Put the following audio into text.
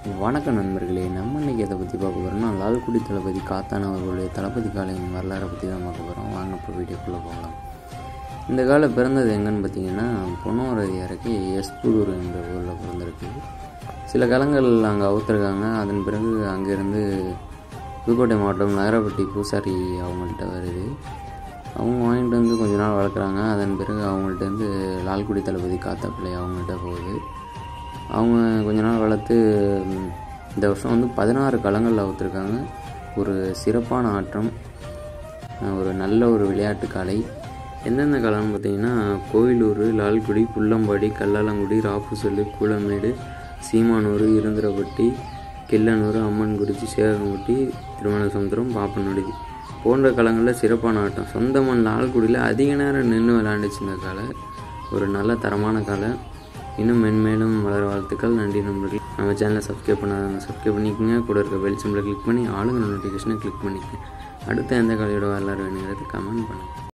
வணக்கம் நண்பர்களே நம்ம இன்னைக்கு எதை பற்றி பார்க்க போகிறோம்னா லால்குடி தளபதி காத்தான் அவர்களுடைய தளபதி காலையின் வரலாறை பற்றி தான் பார்க்க போகிறோம் வாங்க இப்போ வீடியோக்குள்ளே போகலாம் இந்த காலை பிறந்தது எங்கன்னு பார்த்தீங்கன்னா பொன்னோரதி அறைக்கு எஸ்புதூர் என்ற ஊரில் பிறந்திருக்கு சில காலங்கள் அங்கே அவுத்துருக்காங்க அதன் பிறகு அங்கேருந்து புதுக்கோட்டை மாவட்டம் நகரப்பட்டி பூசாரி அவங்கள்ட்ட வருது அவங்க வாங்கிட்டு வந்து கொஞ்ச நாள் வளர்க்குறாங்க அதன் பிறகு அவங்கள்ட்ட வந்து லால்குடி தளபதி காத்தா பிள்ளை அவங்கள்ட்ட போகுது அவங்க கொஞ்ச நாள் வளர்த்து ம், இந்த வருஷம் வந்து பதினாறு களங்கள் அவுத்துருக்காங்க ஒரு சிறப்பான ஆட்டம் அஹ், ஒரு நல்ல ஒரு விளையாட்டு காலை எந்தெந்த களம்னு பார்த்தீங்கன்னா கோயிலூர் லால்குடி புள்ளம்பாடி கல்லாலங்குடி ராப்புசல்லு கூலமேடு சீமானூர் இருந்திரப்பட்டி கிள்ளனூர் அம்மன்குறிச்சி சேகம்பட்டி திருமணசமுத்திரம் பாப்பநொடி போன்ற களங்களில் சிறப்பான ஆட்டம் சொந்த மண் லால்குடியில் அதிக நேரம் நின்று விளையாண்டுச்சு இந்த காலை ஒரு நல்ல தரமான காலை இன்னும் மென்மேலும் வளர வாழ்த்துக்கள் நன்றி நண்பர்கள் நம்ம சேனலை சப்ஸ்கிரைப் பண்ணாதவங்க சப்ஸ்கிரைப் பண்ணிக்கோங்க கூட இருக்க பெல் சிம்பிளை கிளிக் பண்ணி ஆளுங்க நோட்டிஃபிகேஷனை கிளிக் பண்ணிக்கங்க அடுத்த எந்த கலையோட வரலாறு வேணுங்கிறது கமெண்ட் பண்ணுங்கள்